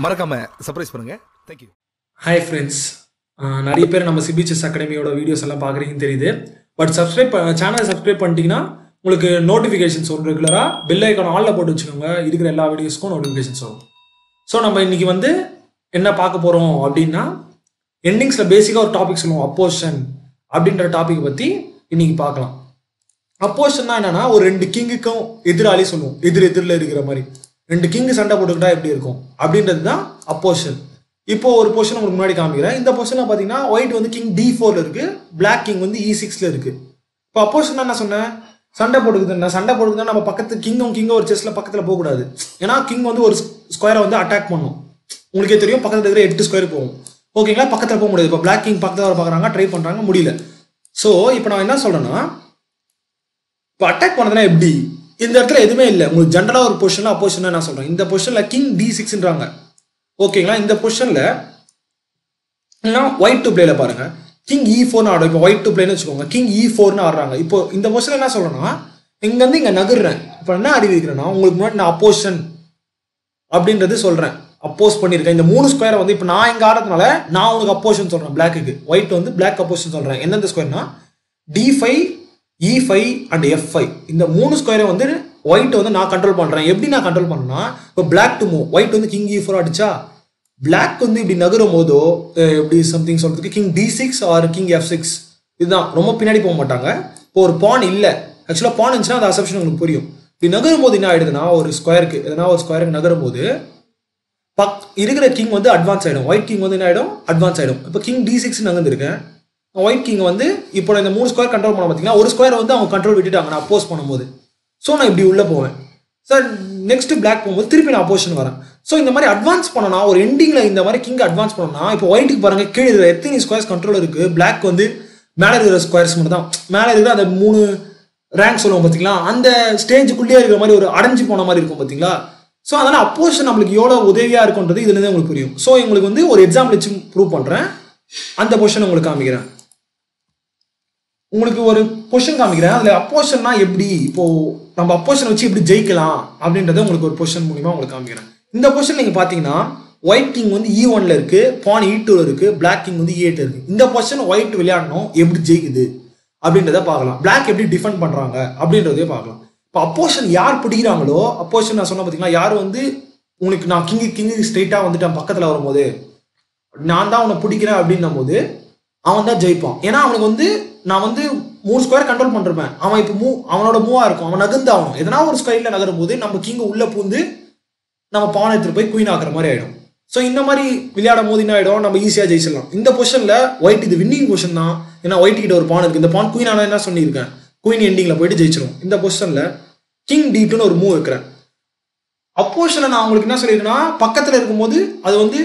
மறக்காம சர்ப்ரைஸ் பண்ணுங்க thank you hi friends நிறைய பேர் நம்ம சிபிச்சஸ் அகாடமியோட வீடியோஸ் எல்லாம் பார்க்குறீங்கன்னு தெரியுது பட் சப்ஸ்கிரைப் சேனலை சப்ஸ்கிரைப் பண்ணிட்டீங்கன்னா உங்களுக்கு நோட்டிஃபிகேஷன்ஸ் வரும் ரெகுலராக பெல் ஐக்கான் ஆலில் போட்டு வச்சுக்கோங்க இருக்கிற எல்லா வீடியோஸ்க்கும் நோட்டிஃபிகேஷன்ஸ் வரும் ஸோ நம்ம இன்னைக்கு வந்து என்ன பார்க்க போகிறோம் அப்படின்னா எண்டிங்ஸில் பேசிக்காக ஒரு டாபிக் சொல்லுவோம் அப்போஷன் அப்படின்ற டாபிக் பற்றி இன்னைக்கு பார்க்கலாம் அப்போஷன்னா என்னன்னா ஒரு ரெண்டு கிங்குக்கும் எதிராளி சொல்லுவோம் எதிர் எதிரில் இருக்கிற மாதிரி ரெண்டு கிங்கு சண்டை போட்டுக்கிட்டா எப்படி இருக்கும் அப்படின்றது தான் அப்போஷன் இப்போ ஒரு பொசிஷன் உங்களுக்கு முன்னாடி காமிக்கிறேன் இந்த பொசிஷன்ல பார்த்தீங்கன்னா ஒயிட் வந்து கிங் டி ஃபோர்ல இருக்கு பிளாக் கிங் வந்து இ சிக்ஸ்ல இருக்கு இப்போ அப்போஷன் என்ன சொன்னேன் சண்டை போட்டுக்குதுன்னா சண்டை போட்டுக்குதுன்னா நம்ம பக்கத்து கிங்கும் கிங்கும் ஒரு செஸ்ல பக்கத்தில் போகக்கூடாது ஏன்னா கிங் வந்து ஒரு ஸ்கொயரை வந்து அட்டாக் பண்ணும் உங்களுக்கே தெரியும் பக்கத்துல இருக்கிற எட்டு ஸ்கொயர் போகும் ஓகேங்களா பக்கத்தில் போக முடியாது இப்போ பிளாக் கிங் பக்கத்தில் வர பார்க்குறாங்க ட்ரை பண்ணுறாங்க முடியல ஸோ இப்போ நான் என்ன சொல்றேன்னா இப்போ அட்டாக் பண்ணதுனா எப்படி இந்த இடத்துல எதுவுமே இல்லை உங்களுக்கு ஜென்ரலாக ஒரு பொசிஷனில் அப்போசிஷன் நான் சொல்கிறேன் இந்த பொசிஷனில் கிங் டி சிக்ஸ்ன்றாங்க ஓகேங்களா இந்த பொசிஷனில் ஒயிட் டு பிளேல பாருங்க கிங் இ ஃபோர்னு ஆடும் இப்போ ஒயிட் டு பிளேன்னு வச்சுக்கோங்க கிங் இ ஃபோர்னு ஆடுறாங்க இப்போ இந்த பொசிஷன் என்ன சொல்லணும்னா இங்கேருந்து இங்கே நகர்றேன் இப்போ என்ன அறிவிக்கிறேன்னா உங்களுக்கு முன்னாடி நான் அப்போஷன் அப்படின்றது சொல்கிறேன் அப்போஸ் பண்ணியிருக்கேன் இந்த மூணு ஸ்கொயரை வந்து இப்போ நான் இங்கே ஆடுறதுனால நான் உங்களுக்கு அப்போஷன் சொல்கிறேன் பிளாக்குக்கு ஒயிட் வந்து பிளாக் அப்போஷன் சொல்கிறேன் எந்தெந்த ஸ்கொயர்னா D five E five and F five இந்த மூணு ஸ்கொயரை வந்து ஒயிட் வந்து நான் கண்ட்ரோல் பண்ணுறேன் எப்படி நான் கண்ட்ரோல் பண்ணேன்னா இப்போ பிளாக் டு மூவ் ஒயிட் வந்து கிங் இ ஃபோர் அடிச்சா பிளாக் வந்து இப்படி நகரும் போதோ அஹ் எப்படி சம்திங் சொல்றதுக்கு king D six or king F six இதுதான் ரொம்ப பின்னாடி போக மாட்டாங்க இப்போ ஒரு பான் இல்லை ஆக்சுவலாக பான் இருந்துச்சுன்னா அந்த அசப்ஷன் உங்களுக்கு புரியும் இப்படி நகரும் போது என்ன ஆயிடுதுன்னா ஒரு ஸ்கொயருக்கு எதனா ஒரு ஸ்கொயருக்கு நகரும் போது பக் இருக்கிற கிங் வந்து அட்வான்ஸ் ஆகிடும் ஒயிட் கிங் வந்து என்ன ஆகிடும் அட்வான்ஸ் ஆகிடும் இப்போ கிங் டி சிக்ஸ் நகர்ந்துருக்கேன் ஒயிட் கிங் வந்து இப்போ நான் இந்த மூணு ஸ்கொயர் கண்ட்ரோல் பண்ண பார்த்தீங்கன்னா ஒரு ஸ்கொயர் வந்து அவங்க கண்ட்ரோல் விட்டுட்டாங்க நான் அப்போஸ் பண்ணும்போது ஸோ நான் இப்படி உள்ளே போவேன் சார் நெக்ஸ்ட் பிளாக் போகும்போது திருப்பி நான் அப்போஷன் வரேன் ஸோ இந்த மாதிரி அட்வான்ஸ் பண்ணனா ஒரு எண்டிங்கில் இந்த மாதிரி கிங் அட்வான்ஸ் பண்ணனா இப்போ ஒயிட்டுக்கு பாருங்க கீழே இருக்கிற எத்தனை ஸ்கொயர்ஸ் கண்ட்ரோல் இருக்கு பிளாக் வந்து மேலே இருக்கிற ஸ்கொயர்ஸ் மட்டும் தான் மேலே இருக்கிற அந்த மூணு ரேங்க் சொல்லுவோம் பார்த்தீங்களா அந்த ஸ்டேஜுக்குள்ளேயே இருக்கிற மாதிரி ஒரு அடைஞ்சு போன மாதிரி இருக்கும் பார்த்தீங்களா ஸோ அதனால் அப்போஷன் நம்மளுக்கு எவ்வளோ உதவியாக இருக்குன்றது இதுலேருந்து உங்களுக்கு புரியும் ஸோ உங்களுக்கு வந்து ஒரு எக்ஸாம்பிள் வச்சு ப்ரூவ் பண்ணுறேன் அந்த பொசிஷன் உங்களுக்கு காமிக்கிறேன் உங்களுக்கு ஒரு பொசிஷன் காமிக்கிறேன் அதில் அப்போஷன்னா எப்படி இப்போ நம்ம அப்போஷன் வச்சு எப்படி ஜெயிக்கலாம் அப்படின்றத உங்களுக்கு ஒரு பொசிஷன் மூலியமா உங்களுக்கு காமிக்கிறேன் இந்த பொசிஷன் நீங்கள் பார்த்தீங்கன்னா ஒயிட் கிங் வந்து இ ஒன்ல இருக்கு பான் இ டூல இருக்கு பிளாக் கிங் வந்து இ எயிட் இருக்கு இந்த பொசிஷன் ஒயிட் விளையாடணும் எப்படி ஜெயிக்குது அப்படின்றத பார்க்கலாம் பிளாக் எப்படி டிஃபெண்ட் பண்றாங்க அப்படின்றதே பார்க்கலாம் இப்போ அப்போஷன் யார் பிடிக்கிறாங்களோ அப்போஷன் நான் சொன்ன பார்த்தீங்களா யார் வந்து உனக்கு நான் கிங்கு கிங்கு ஸ்ட்ரெயிட்டாக வந்துட்டேன் பக்கத்தில் வரும்போது நான் தான் அவனை பிடிக்கிறேன் அப்படின்னும் போது அவன் தான் ஜெயிப்பான் ஏன்னா அவனுக்கு வந்து நான் வந்து மூணு ஸ்கொயர் கண்ட்ரோல் பண்ணிருப்பேன் அவன் இப்போ மூவ் அவனோட மூவா இருக்கும் அவன் நகர்ந்து ஆகணும் எதனா ஒரு ஸ்கொயர்ல நகரும் போது நம்ம கிங்க உள்ள பூந்து நம்ம பானை எடுத்துட்டு போய் குயின் ஆக்குற மாதிரி ஆயிடும் ஸோ இந்த மாதிரி விளையாடும் போது என்ன ஆயிடும் நம்ம ஈஸியாக ஜெயிச்சிடலாம் இந்த பொசிஷன்ல ஒயிட் இது வின்னிங் பொசிஷன் தான் ஏன்னா ஒயிட் கிட்ட ஒரு பான் இருக்கு இந்த பான் குயின் ஆனா என்ன சொல்லியிருக்கேன் குயின் எண்டிங்ல போயிட்டு ஜெயிச்சிரும் இந்த பொசிஷன்ல கிங் டீட்டுன்னு ஒரு மூவ் இருக்கிறேன் அப்போஷனை நான் உங்களுக்கு என்ன சொல்லியிருக்கேன்னா பக்கத்தில் இருக்கும்போது அது வந்து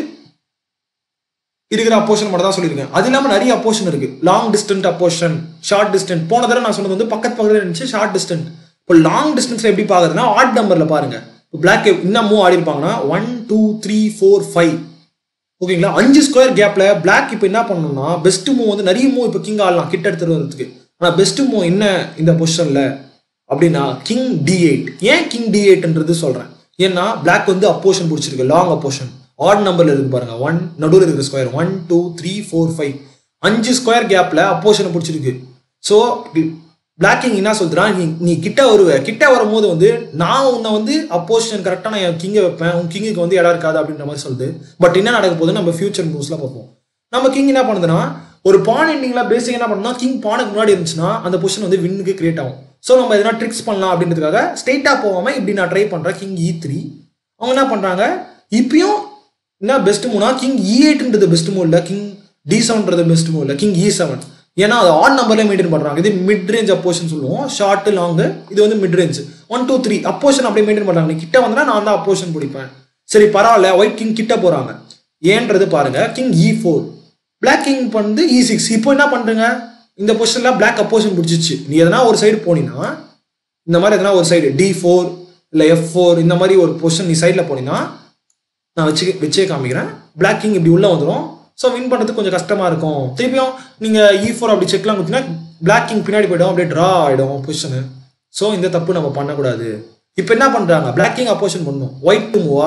இருக்கிற அப்போஷன் மட்டும் தான் சொல்லியிருக்கேன் அது இல்லாமல் நிறைய அப்போஷன் இருக்கு long distant opposition short distant போன தடவை நான் சொன்னது வந்து பக்கத்து பக்கத்தில் இருந்துச்சு ஷார்ட் டிஸ்டன்ட் இப்போ லாங் டிஸ்டன்ஸ்ல எப்படி பார்க்குறதுனா ஆட் நம்பர்ல பாருங்க இப்போ பிளாக் இன்னும் மூவ் ஆடி இருப்பாங்கன்னா one two three four five ஓகேங்களா அஞ்சு ஸ்கொயர் கேப்ல பிளாக் இப்போ என்ன பண்ணணும்னா பெஸ்ட் மூவ் வந்து நிறைய மூவ் இப்போ கிங் ஆடலாம் கிட்ட எடுத்துட்டு வரதுக்கு ஆனால் பெஸ்ட் மூவ் என்ன இந்த பொசிஷன்ல அப்படின்னா கிங் டி எயிட் ஏன் கிங் டி எயிட்ன்றது சொல்றேன் ஏன்னா பிளாக் வந்து அப்போஷன் பிடிச்சிருக்கு லாங் அப்போஷன் ஆட் நம்பர்ல இருக்கு பாருங்க ஒன் நடுவில் இருக்கிற square one two three four five அஞ்சு ஸ்கொயர் கேப்ல அப்போஷனை பிடிச்சிருக்கு ஸோ பிளாக்கிங் என்ன சொல்றான் நீ நீ கிட்ட வருவ கிட்ட வரும்போது வந்து நான் உன்னை வந்து அப்போசிஷன் கரெக்டாக நான் என் கிங்கை வைப்பேன் உன் கிங்குக்கு வந்து இடம் இருக்காது அப்படின்ற மாதிரி சொல்லுது பட் என்ன நடக்க போகுது நம்ம ஃபியூச்சர் நியூஸ்ல பார்ப்போம் நம்ம கிங் என்ன பண்ணுதுன்னா ஒரு பான் எண்டிங்ல பேசிக் என்ன பண்ணா கிங் பானுக்கு முன்னாடி இருந்துச்சுன்னா அந்த பொசிஷன் வந்து வின்னுக்கு கிரியேட் ஆகும் ஸோ நம்ம எதனா ட்ரிக்ஸ் பண்ணலாம் அப்படின்றதுக்காக ஸ்ட்ரெயிட்டாக போகாம இப்படி நான் ட்ரை பண்றேன் கிங் இ த்ரீ அவங்க என்ன பண்றாங்க இப்பயும் என்ன பெஸ்ட் மூவ்னா கிங் இ எயிட்ன்றது பெஸ்ட் மூவ் இல்லை கிங் டி செவன்றது பெஸ்ட் மூவ் இல்லை கிங் இ செவன் ஏன்னா அது ஆட் நம்பர்லேயே மெயின்டைன் பண்றாங்க இது மிட் ரேஞ்ச் அப்போஷன் சொல்லுவோம் ஷார்ட் லாங்கு இது வந்து mid range one two three opposition அப்படியே மெயின்டைன் பண்றாங்க நீ கிட்ட வந்தா நான் தான் அப்போஷன் பிடிப்பேன் சரி பரவாயில்ல ஒயிட் கிங் கிட்ட போறாங்க ஏன்றது பாருங்க king E four black king வந்து இ சிக்ஸ் இப்போ என்ன பண்றீங்க இந்த பொசிஷன்ல பிளாக் அப்போஷன் பிடிச்சிச்சு நீ எதனா ஒரு சைடு போனீங்கன்னா இந்த மாதிரி எதனா ஒரு சைடு டி ஃபோர் இல்லை எஃப் ஃபோர் இந்த மாதிரி ஒரு பொசிஷன் நீ சைடில் போனீங்கன்னா நான் வச்சு வச்சே காமிக்கிறேன் பிளாக் கிங் இப்படி உள்ள வந்துடும் ஸோ வின் பண்ணுறதுக்கு கொஞ்சம் கஷ்டமா இருக்கும் திருப்பியும் நீங்கள் இ ஃபோர் அப்படி செக்லாம் கொடுத்தீங்கன்னா பிளாக் கிங் பின்னாடி போயிடும் அப்படியே ட்ரா ஆகிடும் பொசிஷனு ஸோ இந்த தப்பு நம்ம பண்ணக்கூடாது இப்போ என்ன பண்ணுறாங்க பிளாக் கிங் அப்போஷன் பண்ணும் ஒயிட் டு மூவா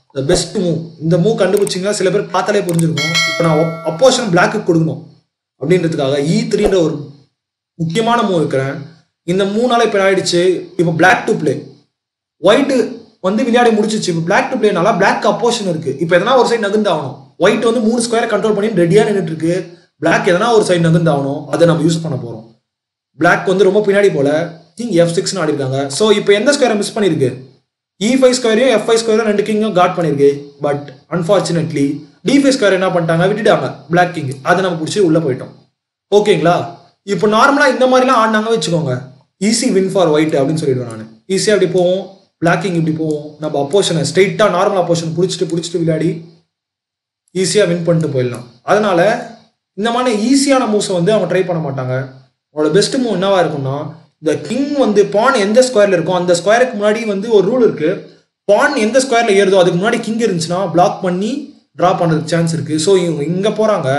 த பெஸ்ட் மூவ் இந்த மூவ் கண்டுபிடிச்சிங்கன்னா சில பேர் பார்த்தாலே புரிஞ்சிருக்கும் இப்போ நான் அப்போஷன் பிளாக்கு கொடுக்கணும் அப்படின்றதுக்காக இ த்ரீன்ற ஒரு முக்கியமான மூவ் இருக்கிறேன் இந்த மூணால இப்போ ஆயிடுச்சு இப்போ பிளாக் டு ப்ளே ஒயிட் வந்து விளையாடி முடிச்சிச்சு இப்போ பிளாக் டு பிளேனால பிளாக் அப்போஷன் இருக்கு இப்போ எதனா ஒரு சைடு நகர்ந்து ஆகணும் ஒயிட் வந்து மூணு ஸ்கொயரை கண்ட்ரோல் பண்ணி ரெடியாக நின்றுட்டு இருக்கு பிளாக் எதனா ஒரு சைடு நகர்ந்து ஆகணும் அதை நம்ம யூஸ் பண்ண போறோம் பிளாக் வந்து ரொம்ப பின்னாடி போல கிங் எஃப் சிக்ஸ்னு ஆடி இருக்காங்க ஸோ இப்போ எந்த ஸ்கொயரை மிஸ் பண்ணிருக்கு இ ஃபைவ் ஸ்கொயரையும் எஃப் ஃபைவ் ஸ்கொயரும் ரெண்டு கிங்கும் காட் பண்ணிருக்கு but unfortunately D five square என்ன பண்ணிட்டாங்க விட்டுட்டாங்க பிளாக் கிங் அதை நம்ம பிடிச்சி உள்ள போயிட்டோம் ஓகேங்களா இப்போ நார்மலாக இந்த மாதிரிலாம் ஆடினாங்க வச்சுக்கோங்க ஈஸி வின் ஃபார் ஒயிட் அப்படின்னு சொல்லிடுவேன் நான் ஈஸியாக அப்படி போவோம் பிளாக்கிங் இப்படி போவோம் நம்ம அப்போஷனை ஸ்ட்ரெயிட்டாக நார்மல் அப்போஷன் பிடிச்சிட்டு பிடிச்சிட்டு விளையாடி ஈஸியாக வின் பண்ணிட்டு போயிடலாம் அதனால இந்த மாதிரி ஈஸியான மூவ்ஸை வந்து அவங்க ட்ரை பண்ண மாட்டாங்க அவங்களோட பெஸ்ட் மூவ் என்னவா இருக்கும்னா இந்த கிங் வந்து பான் எந்த ஸ்கொயர்ல இருக்கோ அந்த ஸ்கொயருக்கு முன்னாடி வந்து ஒரு ரூல் இருக்கு பான் எந்த ஸ்கொயர்ல ஏறுதோ அதுக்கு முன்னாடி கிங் இருந்துச்சுன்னா பிளாக் பண்ணி ட்ரா பண்ணுறதுக்கு சான்ஸ் இருக்கு ஸோ இவங்க இங்கே போறாங்க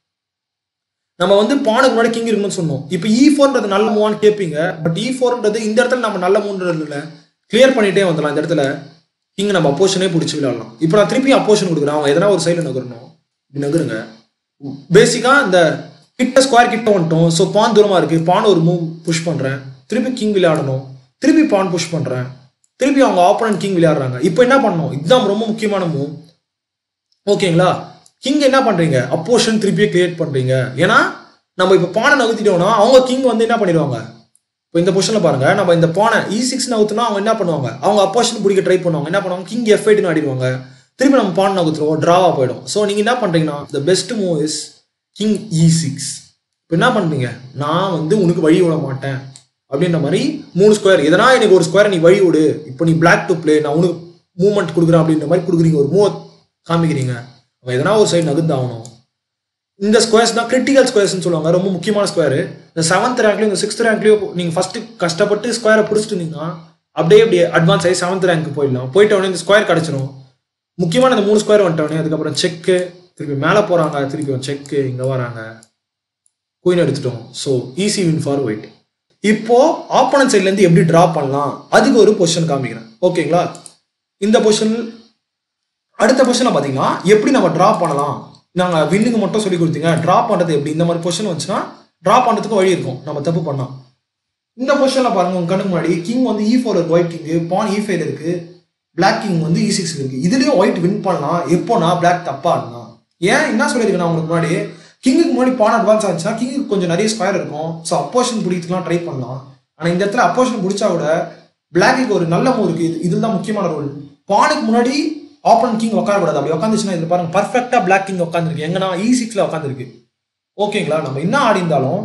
நம்ம வந்து பானுக்கு முன்னாடி கிங் இருக்குன்னு சொன்னோம் இப்போ இ ஃபோர்ன்றது நல்ல மூவான்னு கேட்பீங்க பட் இ ஃபோர்ன்றது இந்த இடத்துல நம்ம நல்ல மூன்றது இல்லை கிளியர் பண்ணிட்டே வந்துடலாம் இந்த இடத்துல கிங் நம்ம அப்போஷனே பிடிச்சி விளையாடலாம் இப்போ நான் திருப்பி அப்போஷன் கொடுக்குறேன் அவங்க எதனா ஒரு சைடில் நகரணும் இப்படி நகருங்க பேசிக்காக இந்த கிட்ட ஸ்கொயர் கிட்ட வந்துட்டோம் ஸோ பான் தூரமாக இருக்குது பான் ஒரு மூவ் புஷ் பண்ணுறேன் திருப்பி கிங் விளையாடணும் திருப்பி பான் புஷ் பண்ணுறேன் திருப்பி அவங்க ஆப்போனன்ட் கிங் விளையாடுறாங்க இப்போ என்ன பண்ணணும் இதுதான் ரொம்ப முக்கியமான மூவ் ஓகேங்களா கிங் என்ன பண்றீங்க அப்போஷன் திருப்பியே கிரியேட் பண்றீங்க ஏன்னா நம்ம இப்போ பானை நகர்த்திட்டோம்னா அவங்க கிங் வந்து என்ன பண்ணிடுவாங்க இப்போ இந்த பொசிஷனில் பாருங்க நம்ம இந்த பானை இ சிக்ஸ் நகர்த்தினா அவங்க என்ன பண்ணுவாங்க அவங்க அப்போஷன் பிடிக்க ட்ரை பண்ணுவாங்க என்ன பண்ணுவாங்க கிங் எஃப் எயிட்னு ஆடிடுவாங்க திருப்பி நம்ம பான் நகர்த்துருவோம் ட்ராவா போயிடும் ஸோ நீங்கள் என்ன பண்ணுறீங்கன்னா the best move is king E six இப்போ என்ன பண்ணுறீங்க நான் வந்து உனக்கு வழி விட மாட்டேன் அப்படின்ற மாதிரி மூணு ஸ்கொயர் எதனா எனக்கு ஒரு ஸ்கொயர் நீ வழி விடு இப்போ நீ பிளாக் டு ப்ளே நான் உனக்கு மூவ்மெண்ட் கொடுக்குறேன் அப்படின்ற மாதிரி கொடுக்குறீங்க ஒரு மூவ் காமிக்கிறீங்க அவன் எதனா ஒரு சைடு நகர்ந்தாகணும் இந்த ஸ்கொயர்ஸ் தான் கிரிட்டிக்கல் ஸ்கொயர்ஸ்னு சொல்லுவாங்க ரொம்ப முக்கியமான ஸ்கொயர் இந்த செவன்த் ரேங்க்லையும் இந்த சிக்ஸ்த் ரேங்க்லையும் நீங்கள் ஃபர்ஸ்ட் கஷ்டப்பட்டு ஸ்கொயரை பிடிச்சிட்டுருந்தீங்கன்னா அப்படியே அப்படியே அட்வான்ஸ் ஆகி செவன்த் ரேங்க் போயிடலாம் போயிட்ட உடனே இந்த ஸ்கொயர் கிடச்சிரும் முக்கியமான இந்த மூணு ஸ்கொயர் வந்துட்டோடனே அதுக்கப்புறம் செக்கு திருப்பி மேலே போகிறாங்க திருப்பி செக்கு இங்கே வராங்க குயின் எடுத்துட்டோம் so easy win for white இப்போ ஆப்போனன்ட் சைட்லேருந்து எப்படி ட்ரா பண்ணலாம் அதுக்கு ஒரு பொசிஷன் காமிக்கிறேன் ஓகேங்களா இந்த பொசிஷன் அடுத்த பொசிஷனில் பார்த்தீங்கன்னா எப்படி நம்ம ட்ரா பண்ணலாம் நாங்கள் வின்னுக்கு மட்டும் சொல்லி கொடுத்தீங்க ட்ரா பண்ணுறது எப்படி இந்த மாதிரி பொசிஷன் வந்துச்சுன்னா ட்ரா பண்ணுறதுக்கு வழி இருக்கும் நம்ம தப்பு பண்ணலாம் இந்த பொசிஷனில் பாருங்க உங்க கண்ணுக்கு முன்னாடி கிங் வந்து இ ஃபோர் இருக்கு white king pawn E five இருக்கு பிளாக் கிங் வந்து இ சிக்ஸ் இருக்கு இதுலயும் ஒயிட் வின் பண்ணலாம் எப்போனா பிளாக் தப்பா இருந்தா ஏன் என்ன சொல்லியிருக்கேன் நான் உங்களுக்கு முன்னாடி கிங்குக்கு முன்னாடி பான் அட்வான்ஸ் ஆச்சுன்னா கிங்குக்கு கொஞ்சம் நிறைய ஸ்கொயர் இருக்கும் ஸோ அப்போஷன் பிடிக்கலாம் ட்ரை பண்ணலாம் ஆனால் இந்த இடத்துல அப்போஷன் பிடிச்சா கூட பிளாக்கு ஒரு நல்ல மூவ் இருக்கு இது இதுதான் முக்கியமான ரோல் பானுக்கு முன்னாடி ஆப்பன் கிங் உட்காரக்கூடாது அப்படி உட்காந்துச்சுன்னா இது பாருங்க பர்ஃபெக்டா பிளாக் கிங் உட்காந்துருக்கு எங்கன்னா இ சிக்ஸ்ல உட்காந்துருக்கு ஓகேங்களா நம்ம என்ன ஆடி இருந்தாலும்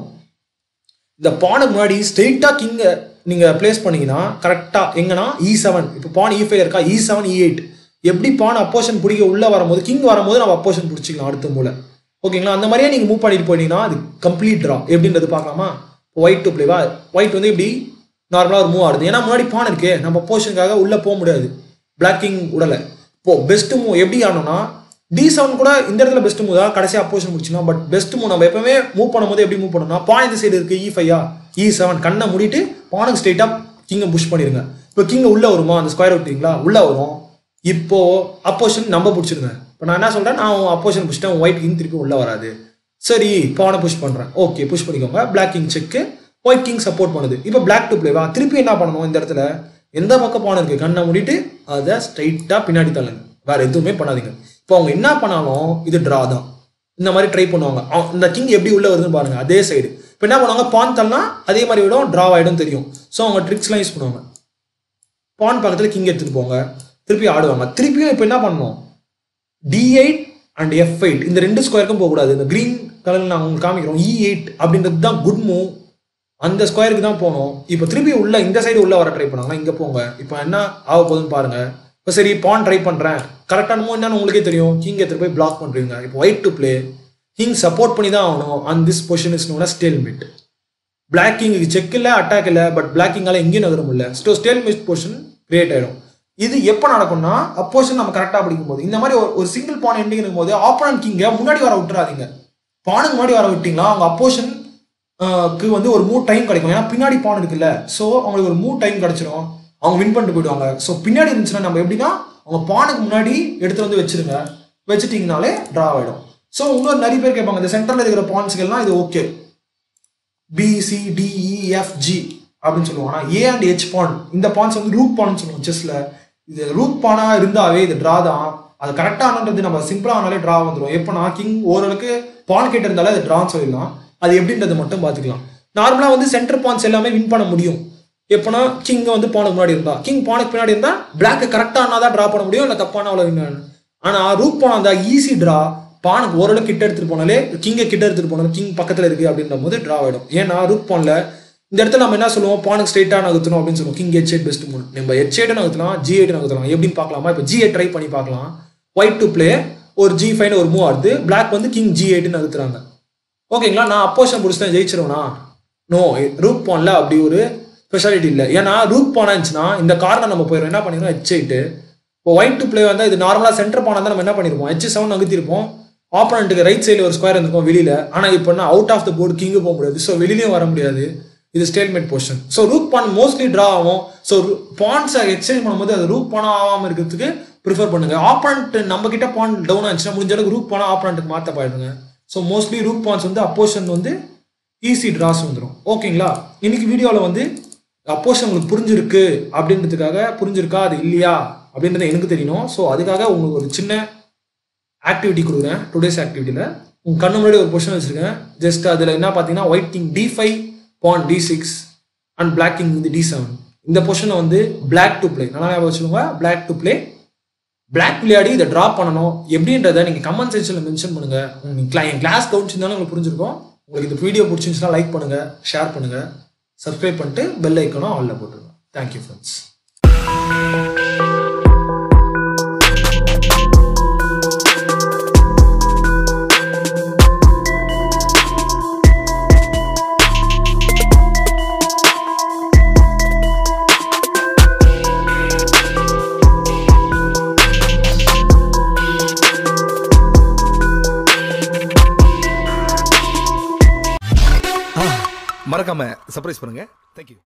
இந்த பானுக்கு முன்னாடி ஸ்ட்ரெயிட்டா கிங்க நீங்க பிளேஸ் பண்ணீங்கன்னா கரெக்டா எங்கன்னா இ செவன் இப்போ பான் இ ஃபைவ் இருக்கா இ செவன் இ எயிட் எப்படி பான் அப்போஷன் பிடிக்க உள்ள வரும்போது கிங் வரும்போது நம்ம அப்போஷன் பிடிச்சிக்கலாம் அடுத்த மூலை ஓகேங்களா அந்த மாதிரியே நீங்க மூவ் பண்ணிட்டு போயிட்டீங்கன்னா அது கம்ப்ளீட் ட்ரா எப்படின்றது பார்க்கலாமா ஒயிட் டு பிளேவா ஒயிட் வந்து இப்படி நார்மலாக ஒரு மூவ் ஆடுது ஏன்னா முன்னாடி பான் இருக்கே நம்ம போர்ஷனுக்காக உள்ள போக முடியாது பிளாக்கிங் உடலை இப்போ பெஸ்ட் மூவ் எப்படி ஆடணும்னா டி செவன் கூட இந்த இடத்துல பெஸ்ட் மூவ் தான் கடைசியாக அப்போஷன் முடிச்சுனா பட் பெஸ்ட் மூவ் நம்ம எப்பவுமே மூவ் பண்ணும்போது எப்படி மூவ் பண்ணணும்னா பான் இந்த சைடு இருக்கு இ ஃபையா இ செவன் கண்ணை மூடிட்டு பானுக்கு ஸ்ட்ரெயிட்டாக கிங்கை புஷ் பண்ணிடுங்க இப்போ கிங்க உள்ள வருமா அந்த ஸ்கொயர் விட்டீங்களா உள்ள வரும் இப்போ அப்போஷன் நம்ம பிடிச்சிருங்க இப்போ நான் என்ன சொல்றேன் நான் அப்போஷன் புஷ்ட்டேன் ஒயிட் கிங் திருப்பி உள்ள வராது சரி பானை புஷ் பண்றேன் ஓகே புஷ் பண்ணிக்கோங்க black king check white king support பண்ணுது இப்போ பிளாக் டு பிளேவா திருப்பி என்ன பண்ணணும் இந்த இடத்துல எந்த பக்கம் பானை இருக்கு கண்ணை மூடிட்டு அதை ஸ்ட்ரைட்டா பின்னாடி தள்ளுங்க வேற எதுவுமே பண்ணாதீங்க இப்போ அவங்க என்ன பண்ணாலும் இது ட்ரா தான் இந்த மாதிரி ட்ரை பண்ணுவாங்க அவ- இந்த கிங் எப்படி உள்ள வருதுன்னு பாருங்க அதே சைடு இப்போ என்ன பண்ணுவாங்க பான் தள்ளனா அதே மாதிரி விடும் ட்ரா ஆயிடும் தெரியும் ஸோ அவங்க ட்ரிக்ஸ்லாம் யூஸ் பண்ணுவாங்க பான் பக்கத்தில் கிங் எடுத்துட்டு போங்க திருப்பி ஆடுவாங்க திருப்பியும் இப்போ என்ன பண்ணணும் D eight and F eight இந்த ரெண்டு ஸ்கொயருக்கும் போகக்கூடாது இந்த கிரீன் கலரில் நான் உங்களுக்கு காமிக்கிறோம் இ எயிட் அப்படின்றது தான் குட் மூவ் அந்த ஸ்கொயருக்கு தான் போகணும் இப்போ திருப்பி உள்ள இந்த சைடு உள்ள வர ட்ரை பண்ணாங்க இங்கே போங்க இப்போ என்ன ஆக போகுதுன்னு பாருங்க இப்போ சரி பான் ட்ரை பண்ணுறேன் கரெக்டான மூவ் என்னன்னு உங்களுக்கே தெரியும் கிங் எடுத்துட்டு போய் பிளாக் பண்ணுறீங்க இப்போ white to play king support பண்ணி தான் ஆகணும் and this position is known stalemate பிளாக்கிங்க்கு செக் இல்லை அட்டாக் இல்லை பட் பிளாக்கிங்கால எங்கேயும் நகர முடியல so stalemate position create ஆயிடும் இது எப்போ நடக்கும்னா அப்போஷன் நம்ம கரெக்டாக பிடிக்கும் போது இந்த மாதிரி ஒரு- ஒரு சிங்கிள் பான் எண்டிங் இருக்கும் போது ஆப்போனன்ட் கிங்கை முன்னாடி வர விட்டுறாதீங்க பானுக்கு முன்னாடி வர விட்டீங்களா அவங்க அப்போஷன் க்கு வந்து ஒரு மூவ் டைம் கிடைக்கும் ஏன்னா பின்னாடி பான் இருக்குல்ல ஸோ அவங்களுக்கு ஒரு மூவ் டைம் கிடைச்சிரும் அவங்க வின் பண்ணிட்டு போயிடுவாங்க ஸோ பின்னாடி இருந்துச்சுன்னா நம்ம எப்படின்னா அவங்க பானுக்கு முன்னாடி எடுத்து வந்து வச்சிருங்க வச்சுட்டீங்கனாலே ட்ரா ஆகிடும் ஸோ இன்னொரு நிறைய பேர் கேட்பாங்க இந்த சென்டரில் இருக்கிற பாயிண்ட்ஸ்கெல்லாம் இது okay B C D E F G அப்படின்னு சொல்லுவாங்க ஆனால் ஏ அண்ட் ஹெச் பான் இந்த பான்ஸ் வந்து ரூட் பான் சொல்லுவோம் செஸ்ல இது ரூட் பானா இருந்தாவே இது ட்ரா தான் அது கரெக்டானது நம்ம சிம்பிளா ஆனாலே ட்ரா வந்துடும் எப்போனா கிங் ஓரளவுக்கு பான் கிட்ட இருந்தாலே அது ட்ரான்னு சொல்லிடலாம் அது எப்படின்றது மட்டும் பார்த்துக்கலாம் நார்மலாக வந்து சென்டர் பான்ஸ் எல்லாமே வின் பண்ண முடியும் எப்போனா கிங் வந்து பானுக்கு முன்னாடி இருந்தா கிங் பானுக்கு பின்னாடி இருந்தா பிளாக் கரெக்டாக தான் ட்ரா பண்ண முடியும் இல்லை தப்பான அவ்வளோ வின் ஆனால் ரூட் பான் இருந்தா ஈஸி ட்ரா பானுக்கு ஓரளவு கிட்ட எடுத்துட்டு போனாலே கிங்கை கிட்ட எடுத்துட்டு போனாலும் கிங் பக்கத்துல இருக்கு அப்படின்ற போது டிரா ஆயிடும் ஏன்னா ரூட் பான்ல இந்த இடத்துல நம்ம என்ன சொல்லுவோம் பானுக்கு ஸ்ட்ரைட்டா நகர்த்தணும் அப்படின்னு சொல்லுவோம் கிங் ஹெச் எயிட் பெஸ்ட் மூணு நம்ம ஹெச் எயிட் நகர்த்தலாம் ஜி எயிட் நகர்த்தலாம் எப்படின்னு பார்க்கலாமா இப்போ ஜி எயிட் ட்ரை பண்ணி பார்க்கலாம் ஒயிட் டு பிளே ஒரு ஜி ஃபைன் ஒரு மூவ் ஆகுது பிளாக் வந்து கிங் ஜி எயிட் நகர்த்துறாங்க ஓகேங்களா நான் அப்போஷன் முடிச்சுட்டேன் ஜெயிச்சிருவேனா நோ ரூட் பான்ல அப்படி ஒரு ஸ்பெஷாலிட்டி இல்லை ஏன்னா ரூட் பானா இருந்துச்சுன்னா இந்த கார்னர் நம்ம போயிடும் என்ன பண்ணிடுறோம் ஹெச் எயிட்டு இப்போ ஒயிட் டு பிளே வந்தால் இது நார்மலாக சென்டர் பானா தான் நம்ம என்ன பண்ணிருப்போம் ஹெச் செவன் நகர்த்திருப்போம் ஆப்போனண்ட்டுக்கு ரைட் சைடில் ஒரு ஸ்கொயர் இருந்திருக்கும் வெளியில ஆனால் இப்போ நான் out of the board king போக முடியாது ஸோ வெளியிலையும் வர முடியாது இது stalemate position so rook pawn mostly draw ஆகும் ஸோ பான்ஸை எக்ஸ்சேஞ்ச் பண்ணும்போது அது ரூட் பானா ஆகாமல் இருக்கிறதுக்கு ப்ரிஃபர் பண்ணுங்க ஆப்போனண்ட் நம்ம கிட்ட பான் டவுன் ஆச்சுன்னா முடிஞ்ச அளவுக்கு ரூட் பானா ஆப்போனண்ட்டுக்கு மாற்ற போயிடுங்க ஸோ மோஸ்ட்லி ரூட் பான்ஸ் வந்து அப்போஷன் வந்து ஈஸி ட்ராஸ் வந்துடும் ஓகேங்களா இன்னைக்கு வீடியோவில் வந்து அப்போஷன் உங்களுக்கு புரிஞ்சிருக்கு அப்படின்றதுக்காக புரிஞ்சிருக்கா அது இல்லையா அப்படின்றது எனக்கு தெரியணும் ஸோ அதுக்காக உங்களுக்கு ஒரு சின்ன ஆக்டிவிட்டி கொடுக்குறேன் டுடேஸ் ஆக்டிவிட்டியில் உங்கள் கண்ணு முன்னாடி ஒரு பொசிஷன் வச்சுருக்கேன் ஜஸ்ட் அதில் என்ன பார்த்தீங்கன்னா white king D five pawn D six and black king வந்து டி செவன் இந்த பொசிஷனை வந்து பிளாக் டு பிளே நல்லா ஞாபகம் வச்சுக்கோங்க பிளாக் டு பிளே பிளாக் விளையாடி இதை ட்ராப் பண்ணணும் எப்படின்றத நீங்கள் கமெண்ட் செக்ஷனில் மென்ஷன் பண்ணுங்கள் நீங்கள் என் கிளாஸ் கவுன்சிருந்தாலும் உங்களுக்கு புரிஞ்சிருக்கும் உங்களுக்கு இந்த வீடியோ பிடிச்சிருந்துச்சுன்னா லைக் பண்ணுங்கள் ஷேர் பண்ணுங்கள் சப்ஸ்கிரைப் பண்ணிட்டு பெல் ஐக்கனும் ஆலில் போட்டுருங்க தேங்க்யூ ஃப்ரெண்ட்ஸ் மறக்காம சர்ப்ரைஸ் பண்ணுங்க தேங்க்யூ